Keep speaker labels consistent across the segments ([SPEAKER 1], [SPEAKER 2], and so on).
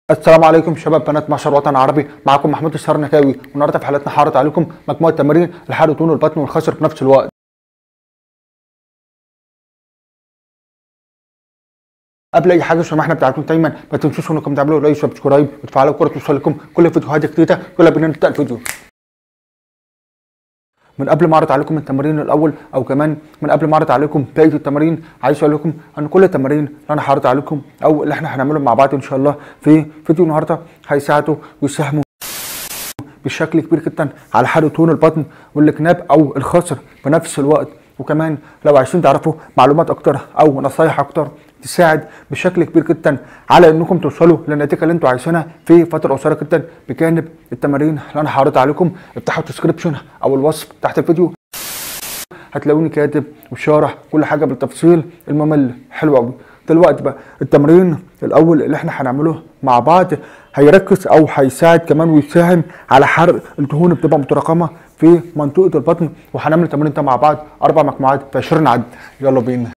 [SPEAKER 1] السلام عليكم شباب بنات معشر وطن عربي معكم محمود السرنكاوي والنهارده في حلقتنا هعرض عليكم مجموعه تمارين لحرق طول البطن والخصر في نفس الوقت قبل اي حاجه سمحنا بتاعتكم دايما ما تنسوش انكم تعملوا لايك وسبسكرايب وتفعلوا الجرس توصل لكم كل فيديوهات جديده يلا بينا نبدا الفيديو من قبل ما اعرض عليكم التمرين الاول او كمان من قبل ما اعرض عليكم بقيه التمارين عايز اقول لكم ان كل التمارين اللي انا هعرض عليكم او اللي احنا هنعملهم مع بعض ان شاء الله في فيديو النهارده هيساعدوا ويساهموا بشكل كبير جدا على حرق طول البطن والجناب او الخصر في نفس الوقت وكمان لو عايزين تعرفوا معلومات اكتر او نصايح اكتر تساعد بشكل كبير جدا على انكم توصلوا للنتيجه اللي انتوا عايزينها في فتره قصيره جدا بجانب التمارين اللي انا هعرضها عليكم افتحوا الديسكربشن او الوصف تحت الفيديو هتلاقوني كاتب وشارح كل حاجه بالتفصيل الممل حلو قوي دلوقتي بقى التمرين الاول اللي احنا هنعمله مع بعض هيركز او هيساعد كمان ويساهم على حرق الدهون اللي بتبقى متراكمه في منطقه البطن وهنعمل التمرين ده مع بعض اربع مجموعات في 20 عد يلا بينا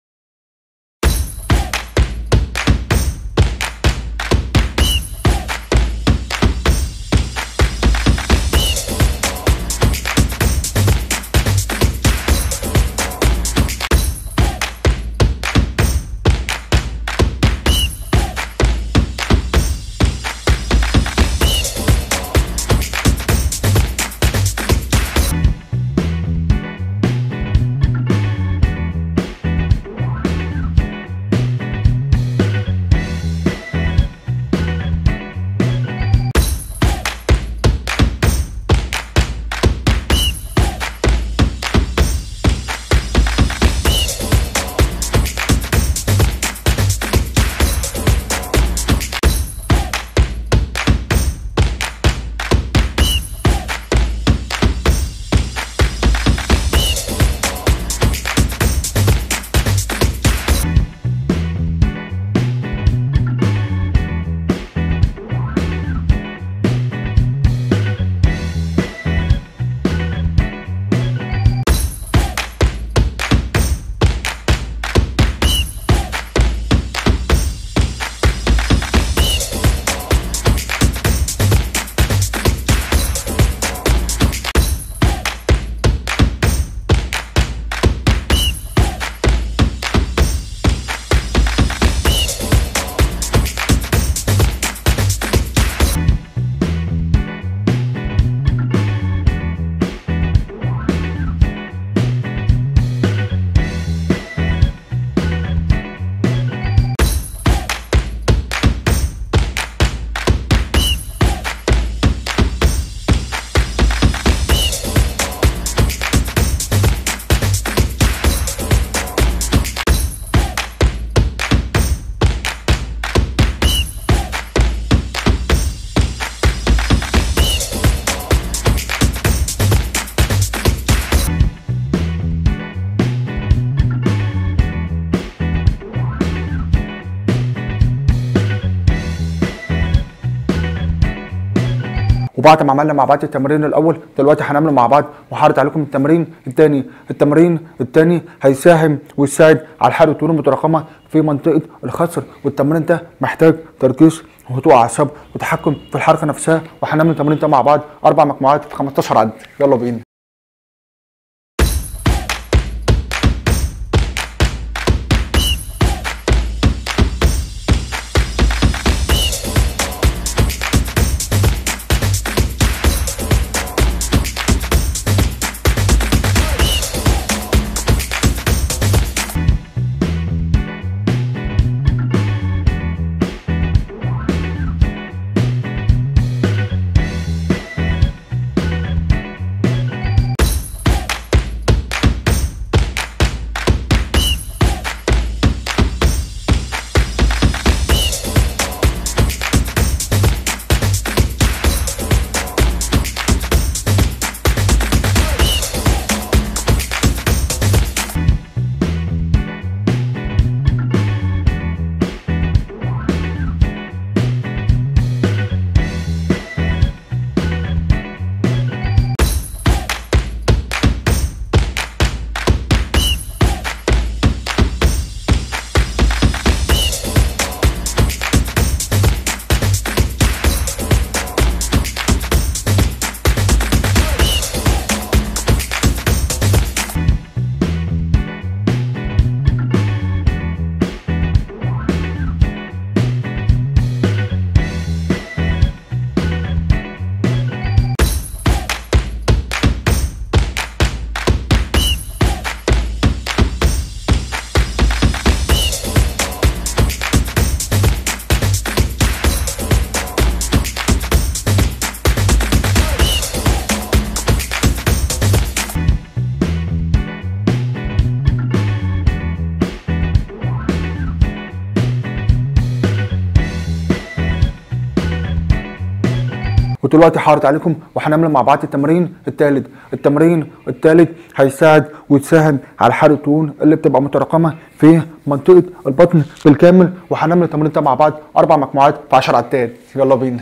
[SPEAKER 1] وبعد ما عملنا مع بعض التمرين الاول دلوقتي هنعمله مع بعض وهعرض عليكم التمرين الثاني التمرين الثاني هيساهم ويساعد على حرق الدهون المتراكمه في منطقه الخصر والتمرين ده محتاج تركيز وهدوء اعصاب وتحكم في الحركه نفسها وهنعمل التمرين ده مع بعض اربع مجموعات في 15 عد يلا بينا ودلوقتي حارت عليكم وهنعمل مع بعض التمرين الثالث التمرين الثالث هيساعد ويساهم على حرق الدهون اللي بتبقى متراكمه في منطقه البطن بالكامل وهنعمل التمرين ده مع بعض اربع مجموعات في 10 عدات يلا بينا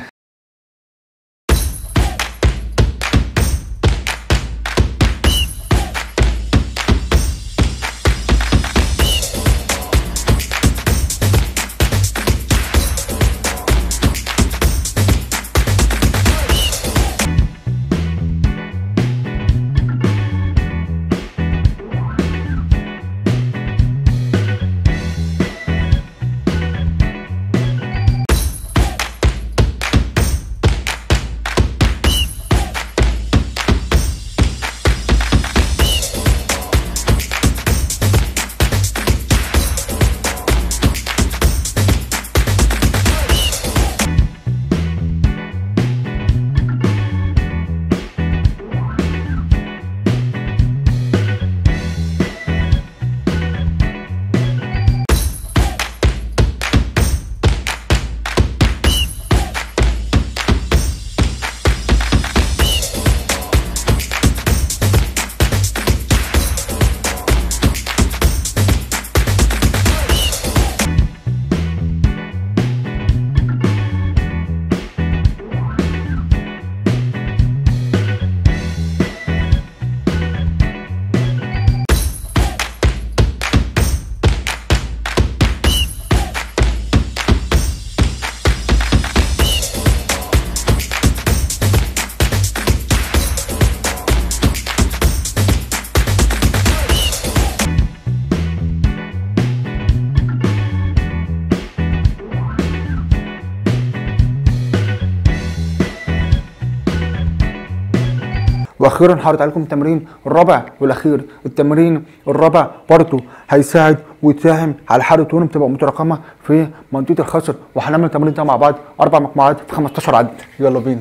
[SPEAKER 1] واخيرا هعرض عليكم التمرين الرابع والاخير التمرين الرابع برضه هيساعد ويساهم على حرق الدهون بتبقى متراكمه في منطقه الخصر وهنعمل التمرين ده مع بعض اربع مجموعات في 15 عد يلا بينا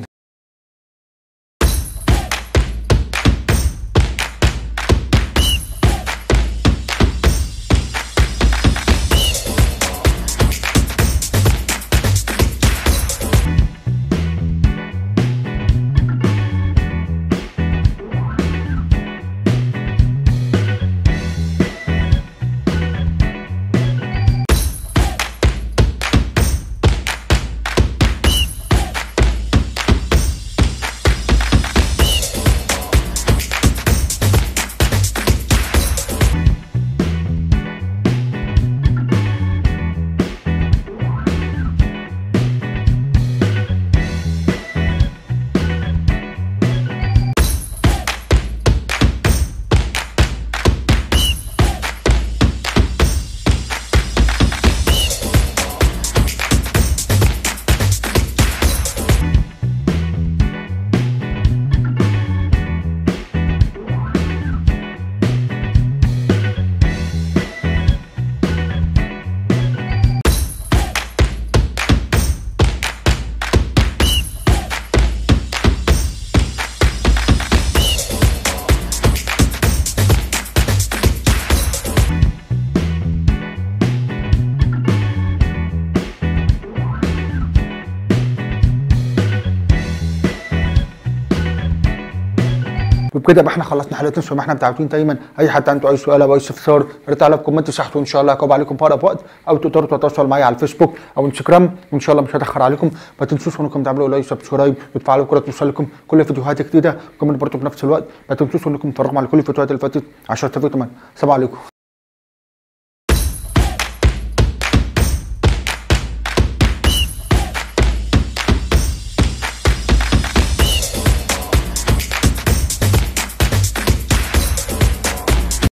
[SPEAKER 1] وبكده يبقى احنا خلصنا حلقتنا زي ما احنا متعودين دايما اي حد عنده اي سؤال او اي استفسار يا ريت تعالوا في كومنت تحت وان شاء الله هجاوب عليكم في اقرب وقت او تقدروا تتواصلوا معايا على الفيسبوك او انستجرام وان شاء الله مش هتاخر عليكم ما تنسوش انكم تعملوا لايك سبسكرايب وتفعلوا الجرس توصل لكم كل فيديوهات جديده وكمان برضه في نفس الوقت ما تنسوش انكم تتفرجوا على كل الفيديوهات اللي فاتت عشان تستفيدوا كمان السلام عليكم